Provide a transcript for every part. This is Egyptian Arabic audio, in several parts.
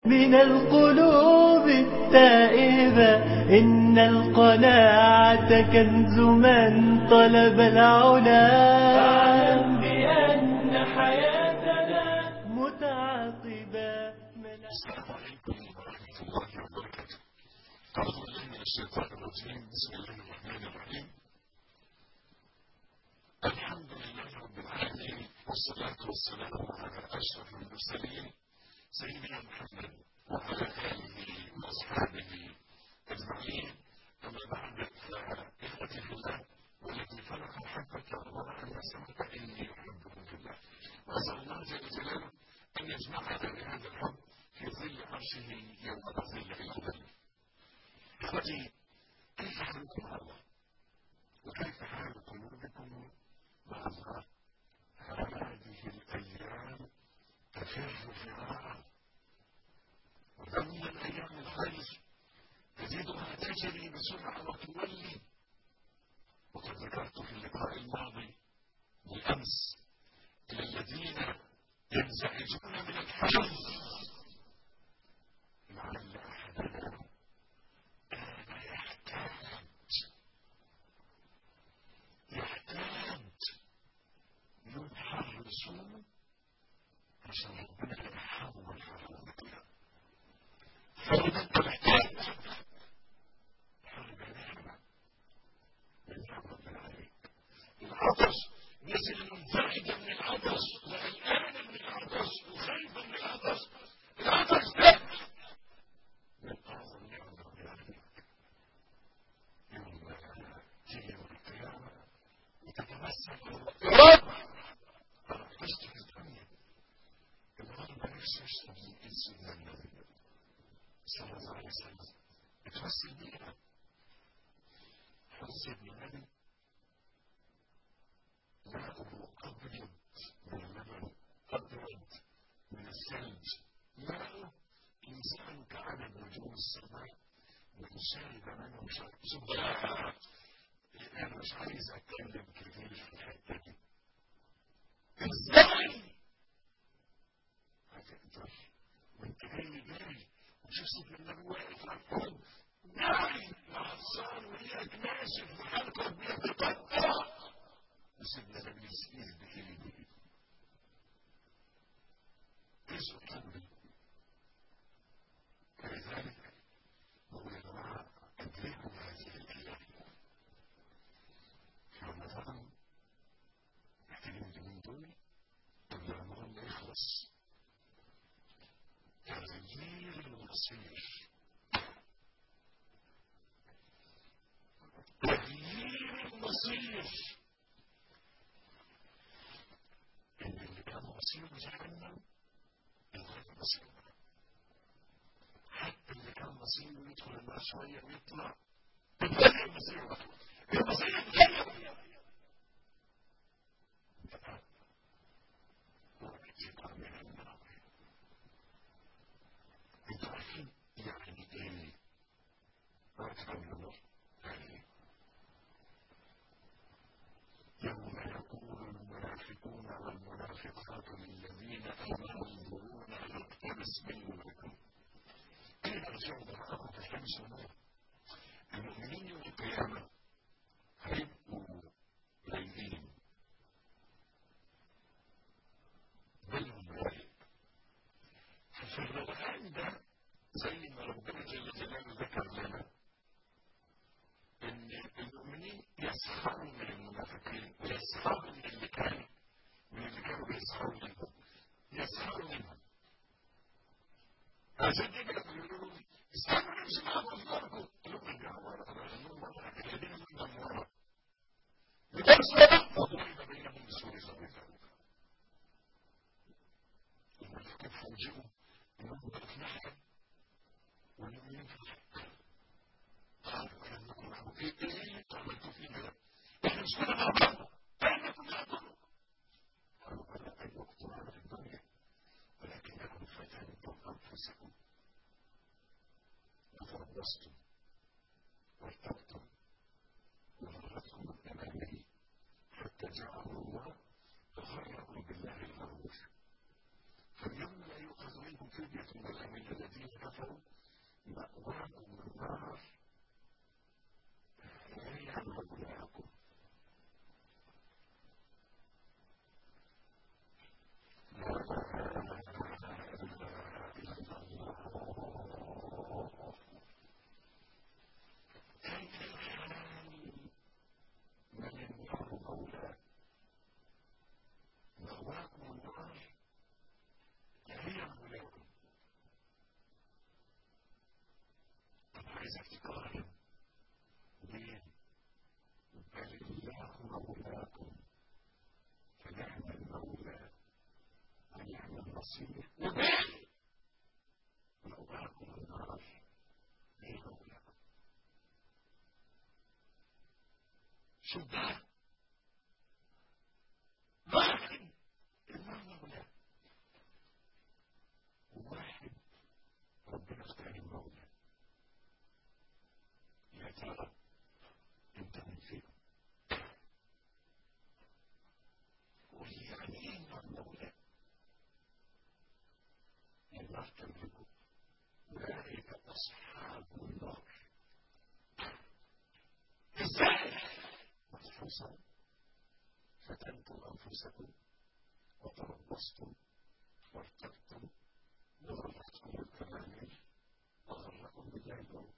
من القلوب التائبة إن القناعة كنز من طلب العلا فاعلم بأن حياتنا متعاقبة السلام عليكم ورحمة الله وبركاته. أعوذ بالله من الشيطان الرجيم، بسم الله الرحمن الرحيم. الحمد لله رب العالمين والصلاة والسلام على أشرف المرسلين سيدنا محمد وعلى آله وأصحابه أجمعين أما بعد فإخوتي في الله والذي فرق محبة الله أن سمعت إني أحبكم في الله وأسأل الله جل جلاله أن يجمعنا بهذا الحب في ظل عرشه يوم لا ظل إلا ظله. إخوتي كيف حالكم مع الله؟ وكيف حال قلوبكم مع الله؟ هذه الأيام تفر فرارا وذنب الأيام الخير تزيدها تجري بسرعة وتولي وقد ذكرت في اللقاء الماضي بالأمس إلى الذين ينزعجون من الحظ لعل أحدنا كان يحتاج يحتاج يتحرسون عشان ربنا يحول حرمتنا فرضا انت محتاج حرب نعمة من نعم ربنا عليك العطش نزل منزعجا من العطش وقلقانا من العطش وخايفا من العطش العطش ده من اعظم نعمة ربنا عليك يوم تيجي يوم القيامة وتتمسك يا رب انا عشت في الدنيا النهارده نفسي اشرب من ايد سيدنا النبي صلى الله عليه وسلم اتوسل بيها حس ابن النبي ماءه أبيض من اللبن أبيض من الثلج ماءه إنسان كعدد نجوم السماء وإن شرب منه شرب سبحان أنا مش عايز أتكلم كتير في الحتة دي إزاي هتقدر وأنت جاي جاي وشوف سيدنا النبي واقف على الحوض نايم عطشان وإياك ناشف وحلقه بيتقطع وسيدنا النبي يسير بإيده ايش قلبي ولذلك نقول يا جماعة أدركوا هذه الأيام في رمضان محتاجين اليومين دول قبل رمضان ما يخلص تغيير المصير تغيير المصير إن اللي كان مصيره جهنم يغير مصيره حتى اللي كان مصيره يدخل النار شوية ويطلع يتغير مصيره المصير يتغير واعتقى من النار انتوا عارفين يعني ايه واعتقى من النار يعني يوم يقول المنافقون والمنافقات للذين امنوا انظرونا نقتبس من نوركم كيف ارجعوا براءهم تلتمسوا نور المؤمنين يوم القيامه هيبقوا قليلين بل هم ملائكه ففي الروقان ده زي ما ربنا جل جلاله ذكر لنا ان المؤمنين يسخروا من المنافقين ويسخروا من اللي كانوا من اللي كانوا بيسخروا منهم يسخروا منهم عشان كده يقولوا لي استنوا نمشي معاكم في داركم قلت لهم ارجعوا ورا انا لهم ورا الذين من ورا بتمشي ورا وضرب بينهم بسور زوجها المنافقين فوجئوا انهم بقوا في ناحيه والمؤمنين في ناحيه قالوا كانكم معه ايه ايه اللي انتوا عملتوا فينا ده؟ احنا مش كنا مع بعض كانكم مع بعض قالوا بلى اي وقتنا في الدنيا ولكنكم فتنتم انفسكم وتربصتم وارتبتم وغرتكم الاماني حتى جاءهم الله فغركم بالله الغرور فاليوم لا يؤخذ منكم فدية ولا من الذين المصير وبين مأواكم النار ايه مولى شو ده واحد الله مولى وواحد ربنا اختار المولى يا ترى انت من فيهم ويعني ايه المولى الله تملكه أولئك أصحاب النار إزاي؟ مخصوصا فتنتم أنفسكم وتربصتم وارتبتم وغرتكم الأماني وغركم بالله الأمر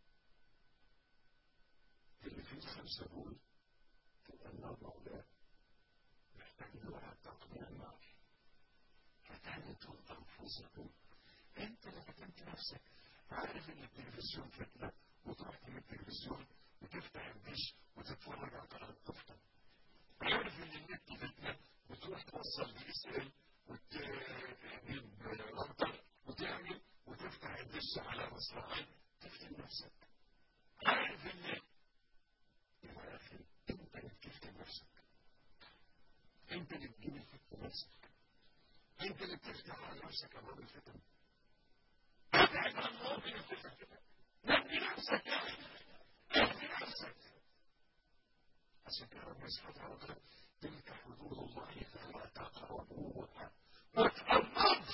اللي فيه خمسة دول تبقى النار مولاه محتاج له تقضي النار فتنتم أنفسكم انت اللي فتنت نفسك عارف ان التلفزيون فتنة وتروح من التلفزيون وتفتح الدش وتتفرج على قناة الطفطة عارف ان النت فتنة وتروح توصل دي اس ال وتجيب راوتر وتعمل وتفتح الدش على مصراعي تفتن نفسك عارف ان يا اخي انت اللي بتفتن نفسك انت اللي بتجيب الفتن نفسك انت اللي بتفتح على نفسك امام الفتن ابعد عن موطن الفتن نبي نفسك يا اخي نبي نفسك عشان كده ربنا سبحانه وتعالى تلك حدود الله فلا تقربوها ما تقربش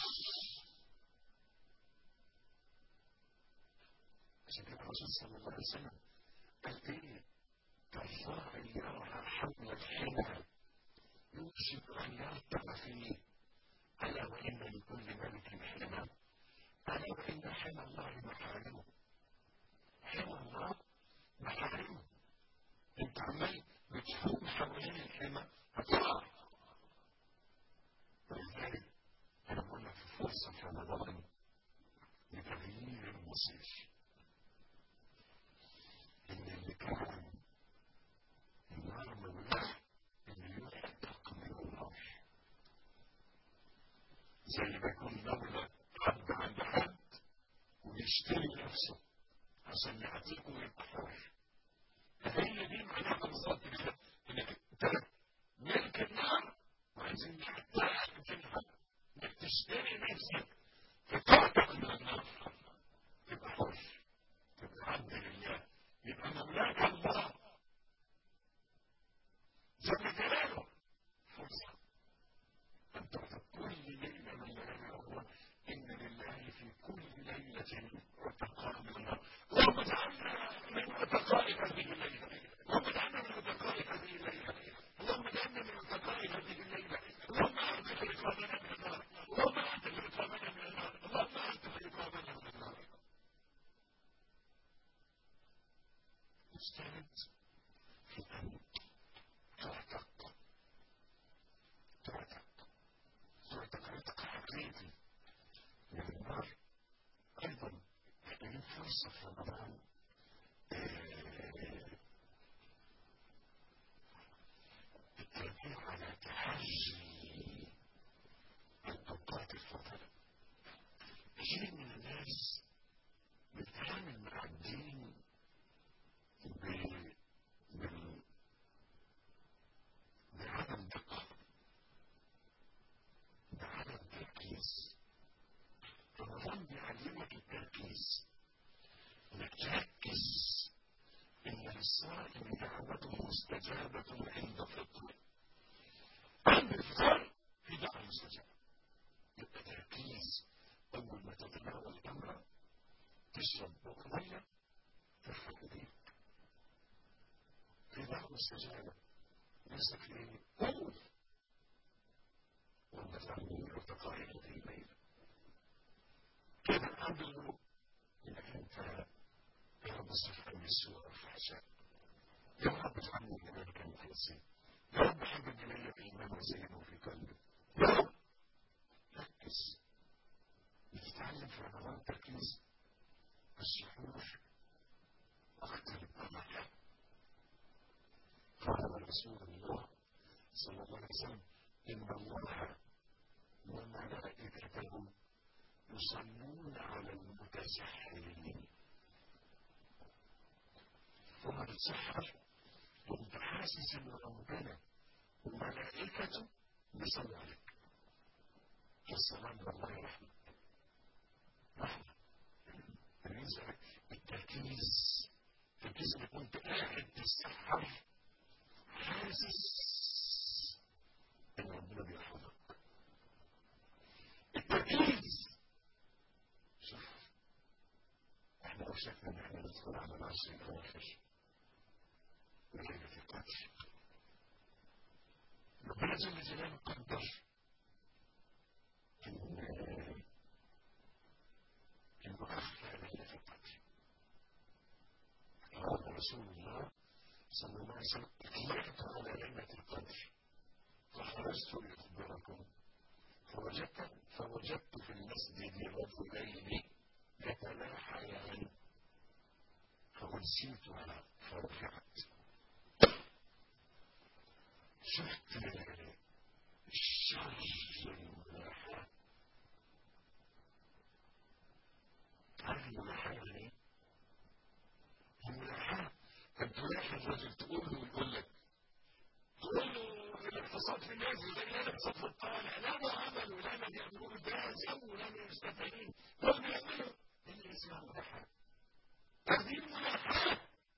عشان كده الرسول صلى الله عليه وسلم قال ايه كالراعي يرعى حول الحمى يوشك ان يرتع فيه الا وان لكل ملك حمى الا وان حمى الله محارمه حمى الله محارمه انت عمال بتحوم حوالين الحمى هتقع ولذلك انا بقول لك في فرصه في رمضان لتغيير المصير ان اللي كان النار مولاه اللي يحتق من النار زي ما يكون دولة حد عند حد ويشتري نفسه عشان يعطيكم ويبقى حر هي دي معناها بالظبط كده انك انت ملك النار وعايزين نحتاج منها انك تشتري نفسك فتعتق من النار تبقى حر تبقى عبد لله يبقى مملاك الله جل جلاله فرصة أن تعطى كل ليلة من ليالي الله إن لله في كل ليلة عتقاء من النار اللهم اجعلنا من عتقاء هذه الليلة اللهم اجعلنا من عتقاء هذه الليلة اللهم اجعلنا من عتقاء هذه الليلة اللهم اعتق رقابنا من النار اللهم اعتق رقابنا من النار اللهم اعتق رقابنا من النار اجتهد في أن تعتق تعتق تعتق عتق حقيقي من النار أيضا محتاجين فرصة في رمضان التركيز على تحري الأوقات الفضل كثير من الناس بتتعامل مع الدين بعدم دقة بعدم تركيز رمضان بيعلمك التركيز انك تركز ان للصائم دعوة مستجابة عند فطره عند الفطر في دعوة مستجابة يبقى تركيز اول ما تتناول تمرة تشرب بقية ترفع ايديك في دعوة مستجابة نفسك ايه؟ قول وانت تعمل ارتقاء في الليل كده الحمد لله انك انت يا رب اصرف عني السوء والفحشاء يا رب اجعلني كذلك المخلصين يا رب حبب الي الايمان وزينه في قلبي يا رب ركز بتتعلم في رمضان تركيز السحور اختلف معك قال رسول الله صلى الله عليه وسلم إن الله وملائكته يصلون على المتسحرين ثم تتسحر وانت حاسس ان ربنا وملائكته بيصلوا عليك السلام الله رحمه رحمه بالنسبه التركيز التركيز انك كنت قاعد تتسحر حاسس ان ربنا بيحفظك التركيز شوف احنا لو شفنا ان احنا ندخل على العشر الاواخر ليله القدر ربنا جل جلاله قدر ان انه اخفى ليله القدر قال رسول الله صلى الله عليه وسلم اطلعت على ليله القدر فخرجت لاخبركم فوجدت فوجدت في المسجد رجلين يتلاحيان فأنسيتها فرفعت شفت الشر الملاحة عارف الملاحة يعني ايه؟ الملاحة أن تلاحي الرجل تقول له ويقول لك تقول له الاقتصاد في الناس زي الاقتصاد في الطالع لا ده عمل ولا ما بيعملوا ده سووا ولا مستفيدين دول بيعملوا اللي اسمها ملاحة هذه الملاحة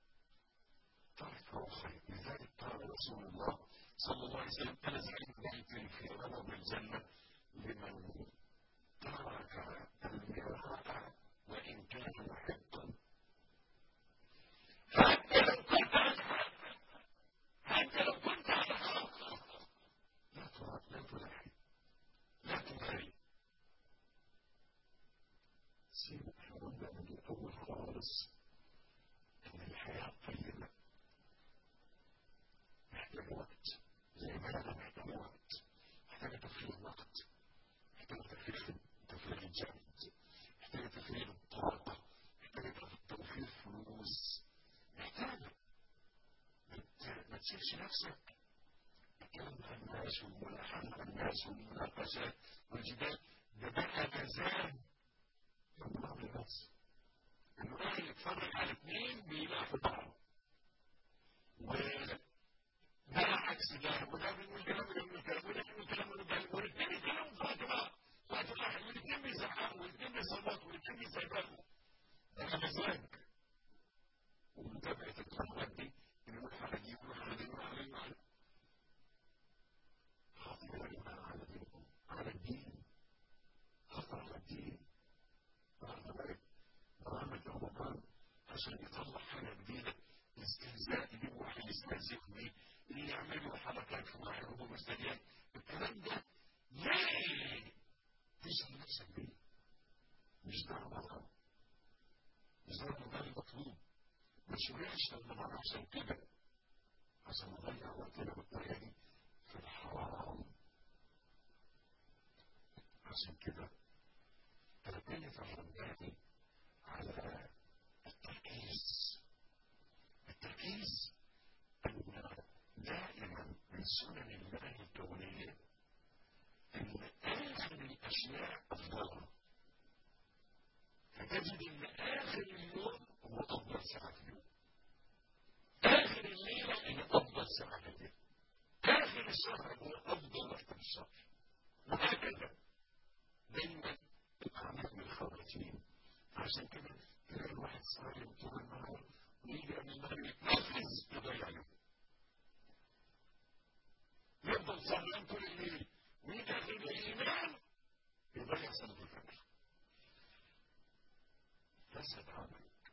ترك خير لذلك قال رسول الله صلى الله عليه وسلم انا زعيم بيت في ربض الجنه لمن ترك المراء وان كان محبا حتى لو كنت حتى لو كنت على حق لا ترى لا تلاحي لا تماري سيبك احنا قلنا من الاول خالص ان الحياه طيبه محتاجه وقت زي ما انا محتاج وقت محتاجه تفريغ وقت محتاجه تفريغ تفريغ الجهد محتاجه تفريغ الطاقه محتاجه توفير فلوس محتاجه ما تسيبش نفسك الكلام مع الناس والملاحظه مع الناس والمناقشات والجدال ده بقى جزاء من بعض الناس انه قاعد يتفرج على اثنين بيلاحظوا بعض ده عكس ده وده بيقول كلام وده بيقول كلام وده بيقول كلام وده بيقول والاثنين بيتكلموا في وقت بعض وقت واحد والاثنين بيزعقوا والاثنين بيصوتوا والاثنين بيزعقوا ده مزاج ومتابعة القنوات دي يروح على دي ويروح على دي ويروح على دي ويروح على خاطر يا جماعة على دينكم على الدين خطر على الدين واخد بالك برامج رمضان عشان يطلع حاجة جديدة الاستهزاء بيه واحد يستهزئ بيه اللي يعملوا حركات في واحد وهو مستنيان الكلام ده ليه؟ تشغل نفسك بيه مش ده رمضان مش ده رمضان المطلوب ما تشوفش رمضان عشان كده عشان نضيع وقتنا بالطريقة دي في الحرام عشان كده تركني الرباني على التركيز التركيز أن دائما من سنن الله الكونية أن آخر الأشياء أفضلها فتجد أن آخر اليوم هو أفضل ساعة في اليوم آخر الليلة هي أفضل ساعة في الليل آخر الشهر هو أفضل وقت في الشهر وهكذا دايما الأعمال من خواتيم عشان كده تلاقي الواحد صايم طول النهار ويجي قبل المغرب يتنفذ يضيع يوم يفضل صايم طول الليل ويجي اخر الليل ينام يضيع صلاه الفجر فسد عملك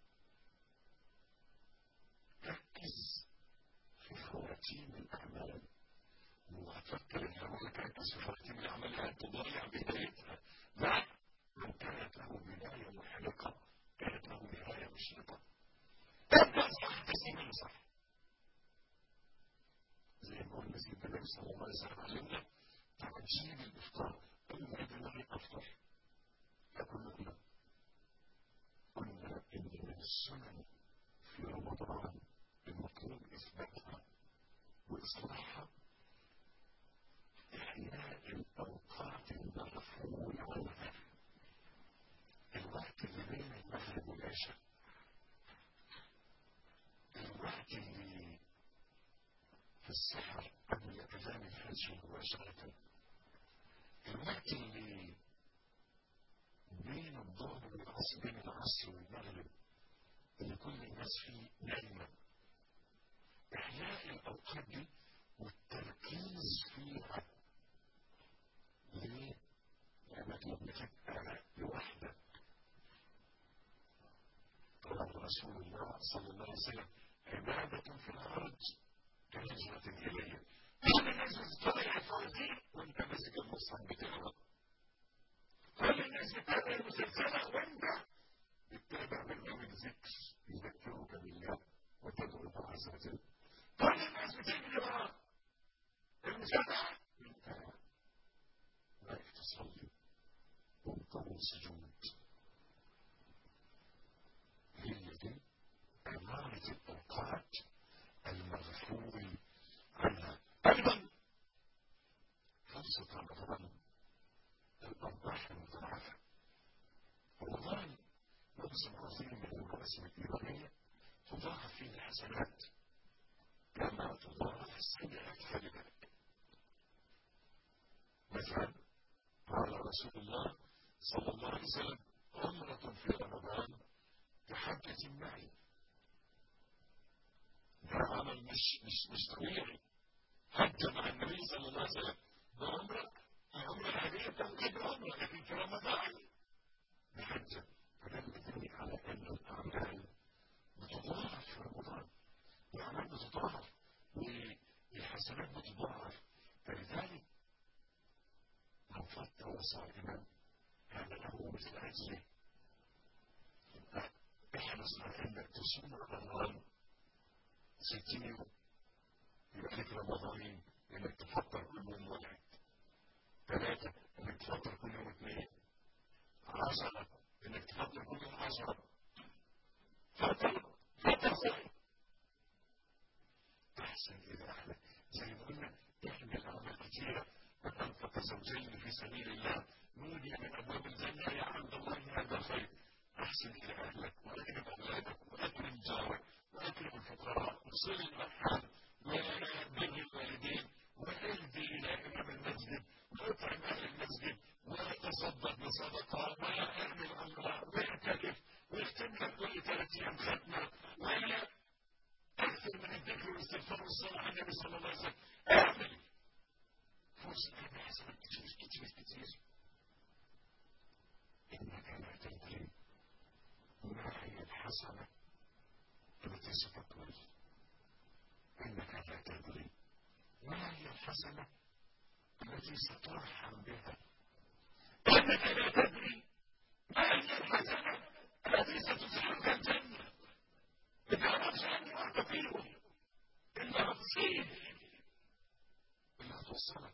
ركز في خواتيم الاعمال وهتفكر ان هو تركز في خواتيم الاعمال يعني تضيع بدايتها لا من كانت له بدايه محرقه كانت له نهايه مشرقه ابدا صح تسليم صح زي ما قلنا سيدنا النبي صلى الله عليه وسلم علمنا تعجيل الافطار قبل ما يبدا افطر يقول لنا قلنا ان من السنن في رمضان المطلوب اثباتها واصلاحها احياء الاوقات في السحر قبل أذان الفجر مباشرة الوقت اللي بين الظهر والعصر بين العصر والمغرب اللي كل الناس فيه نايمة إحياء الأوقات دي والتركيز فيها ليه؟ لأنك لما تبقى لوحدك قال رسول الله صلى الله عليه وسلم عبادة في الأرض كهجرة إلي كل الناس بتطلع الفوازير وأنت ماسك المصحف بتقرا كل الناس بتتابع المسلسلات وأنت بتتابع برنامج ذكر يذكرك بالله وتدعو الله عز وجل كل الناس بتجري وراك المسابقة انت واقف تصلي ومطول سجود هي دي عمارة الأوقات المغفور عنها أيضا فرصة رمضان الأرباح المضاعفة رمضان موسم عظيم من المواسم الإيمانية تضاعف فيه الحسنات كما تضاعف السيئات فلذلك مثلا قال رسول الله صلى الله عليه وسلم عمرة في رمضان كحجة معي ده عمل مش مش مش طبيعي حتى مع النبي صلى الله عليه وسلم ده عمرة العمرة العادية تنقض عمرة لكن في رمضان بحجة فدل ذلك على أن الأعمال بتضاعف في رمضان الأعمال بتضاعف والحسنات بتضاعف فلذلك من فطر صائما كان له مثل أجره احرص على أنك تصوم رمضان ستين يوم يبقى لك رمضانين انك تفطر كل يوم واحد ثلاثة انك تفطر كل يوم اثنين عشرة انك تفطر كل يوم عشرة فطر فطر صحيح احسن الى احلى زي ما قلنا احمل اعمال كثيرة وانفق زوجين في سبيل الله نودي من ابواب الجنة يا عبد الله هذا خير احسن الى اهلك واكرم اولادك واكرم جارك واكرم الفقراء وصل الارحام وبر الوالدين واهدي الى امام المسجد واطعم اهل المسجد وتصدق بصدقه واعمل عمره واعتكف واختم لك كل ثلاث ايام ختمه ولا اكثر من الذكر والاستغفار والصلاه على النبي صلى الله عليه وسلم اعمل فوز القلب حسنات كتير كتير كتير انك لا تدري ما هي الحسنه التي ستقبل انك لا تدري ما هي الحسنه التي سترحم بها انك لا تدري ما هي الحسنه التي ستدخلك الجنه اذا اردت ان يعرف فيهم الا تصيب الا توصلك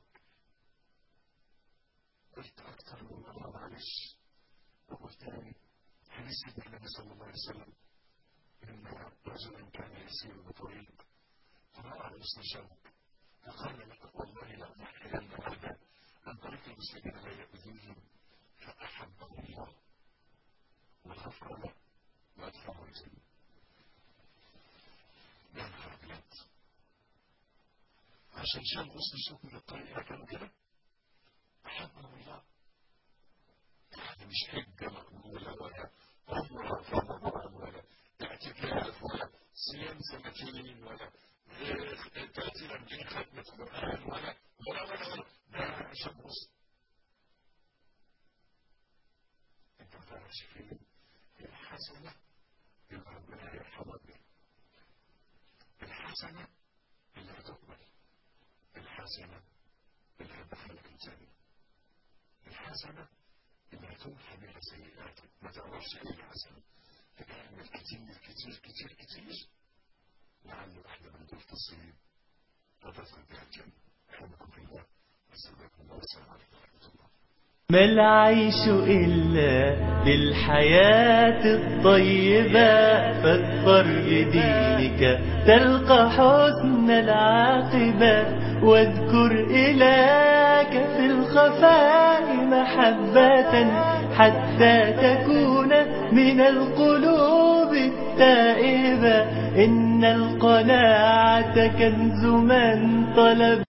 قلت اكثر من مره معلش وقلت تاني حديث النبي صلى الله عليه وسلم ان رجلا كان يسير بطريق فراى غصن شوك فقال لك والله لا احيين هذا عن طريق المسلمين لا يؤذيهم فاحبه الله وغفر له وادخله الجنه يا نهار ابيض عشان شال غصن شوك من الطريق كانوا كده احبه الله يعني مش حجه مقبوله ولا عمره في رمضان ولا اعتكاف ولا صيام سنتين ولا تأتي لمدين ختمة قرآن ولا ولا ولا ولا ده عشان غصن انت ما تعرفش فين الحسنة اللي ربنا يرحمك بها الحسنة اللي هتقبل الحسنة اللي هتدخلك الجنة الحسنة اللي هتمحى بها سيئاتك ما تعرفش ايه الحسنة فتعمل كتير كتير كتير كتير لعل واحدة من دول تصيب وتدخل بها الجنة أحبكم في الله أسألكم الله والسلام عليكم ورحمة الله ما العيش إلا بالحياة الطيبة فاظفر بدينك تلقى حسن العاقبة واذكر إلهك في الخفاء محبة حتى تكون من القلوب تائبا إن القناعة كنز من طلب